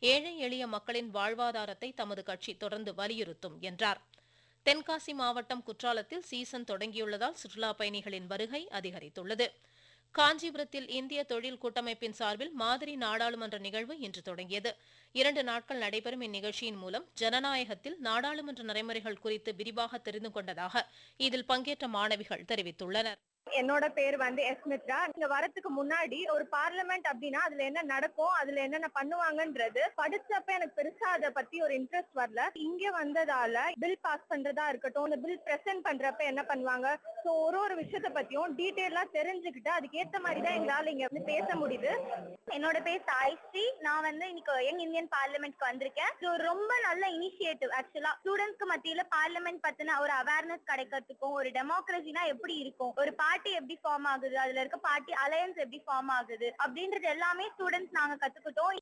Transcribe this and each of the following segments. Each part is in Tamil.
ஏழை எளிய மக்களின் வாழ்வாதாரத்தை தமது கட்சி தொடர்ந்து வலியுறுத்தும் என்றார் தென்காசி மாவட்டம் குற்றாலத்தில் சீசன் தொடங்கியுள்ளதால் சுற்றுலாப் பயணிகளின் வருகை அதிகரித்துள்ளது காஞ்சிபுரத்தில் இந்திய தொழில் கூட்டமைப்பின் சார்பில் மாதிரி நாடாளுமன்ற நிகழ்வு இன்று தொடங்கியது இரண்டு நாட்கள் நடைபெறும் இந்நிகழ்ச்சியின் மூலம் ஜனநாயகத்தில் நாடாளுமன்ற நடைமுறைகள் குறித்து விரிவாக தெரிந்து கொண்டதாக இதில் பங்கேற்ற மாணவிகள் தெரிவித்துள்ளனர் என்னோட பேர் வந்து எஸ்மித்ரா இங்க வரதுக்கு முன்னாடி ஒரு பார்லிமெண்ட் அப்படின்னா அதுல என்ன நடக்கும் அதுல என்னென்ன பண்ணுவாங்கன்றது படிச்சப்ப எனக்கு பெருசா அதை பத்தி ஒரு இன்ட்ரெஸ்ட் வரல இங்க வந்ததால பில் பாஸ் பண்றதா இருக்கட்டும் இந்த பில் பிரசன்ட் பண்றப்ப என்ன பண்ணுவாங்க சோ ஒரு ஒரு விஷயத்த பத்தியும் டீட்டெயிலா தெரிஞ்சுக்கிட்டு அதுக்கேத்த மாதிரி தான் எங்களால இங்க வந்து பேச முடியுது என்னோட பேர் சாய்ஸ்ரீ நான் வந்து இன்னைக்கு யங் இந்தியன் பார்லிமெண்ட்க்கு வந்திருக்கேன் இது ஒரு ரொம்ப நல்ல இனிஷியேட்டிவ் ஆக்சுவலா ஸ்டூடெண்ட்ஸ்க்கு மத்தியில பார்லிமெண்ட் பத்தின ஒரு அவேர்னஸ் கிடைக்கிறதுக்கும் ஒரு டெமோக்ரஸினா எப்படி இருக்கும் ஒரு பார்ட்டி எப்படி ஃபார்ம் ஆகுது அதுல இருக்க பார்ட்டி அலையன்ஸ் எப்படி ஃபார்ம் ஆகுது அப்படின்றது எல்லாமே ஸ்டூடெண்ட்ஸ் நாங்க கத்துக்கிட்டோம்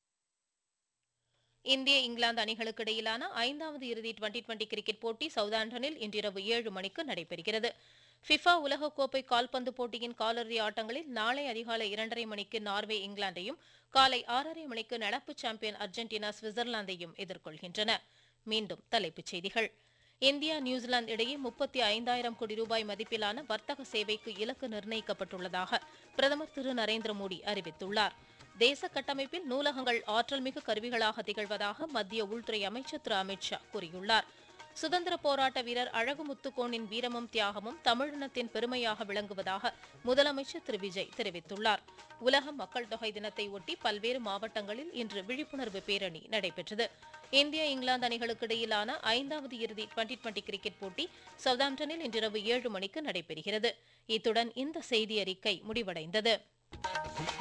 இந்திய இங்கிலாந்து அணிகளுக்கு இடையிலான ஐந்தாவது இறுதி டுவெண்டி டுவெண்டி கிரிக்கெட் போட்டி சவுதாம்டனில் இன்றிரவு ஏழு மணிக்கு நடைபெறுகிறது ஃபிஃபா உலகக்கோப்பை கால்பந்து போட்டியின் காலிறுதி ஆட்டங்களில் நாளை அதிகாலை இரண்டரை மணிக்கு நார்வே இங்கிலாந்தையும் காலை ஆறரை மணிக்கு நடப்பு சாம்பியன் அர்ஜென்டினா சுவிட்சர்லாந்தையும் எதிர்கொள்கின்றன மீண்டும் தலைப்புச் செய்திகள் இந்தியா நியூசிலாந்து இடையே முப்பத்தி ஐந்தாயிரம் கோடி ரூபாய் மதிப்பிலான வர்த்தக சேவைக்கு இலக்கு நிர்ணயிக்கப்பட்டுள்ளதாக பிரதமர் திரு நரேந்திர மோடி அறிவித்துள்ளார் தேச கட்டமைப்பில் நூலகங்கள் ஆற்றல்மிகு கருவிகளாக திகழ்வதாக மத்திய உள்துறை அமைச்சர் திரு அமித் ஷா கூறியுள்ளார் சுதந்திர போராட்ட வீரர் அழகு முத்துக்கோனின் வீரமும் தியாகமும் தமிழினத்தின் பெருமையாக விளங்குவதாக முதலமைச்சர் திரு விஜய் தெரிவித்துள்ளார் உலக மக்கள் தொகை தினத்தை ஒட்டி பல்வேறு மாவட்டங்களில் இன்று விழிப்புணர்வு பேரணி நடைபெற்றது இந்திய இங்கிலாந்து அணிகளுக்கு இடையிலான ஐந்தாவது இறுதி டுவெண்டி டுவெண்டி கிரிக்கெட் போட்டி சவுதாம்டனில் இன்றிரவு ஏழு மணிக்கு நடைபெறுகிறது இத்துடன் இந்த செய்தி அறிக்கை முடிவடைந்தது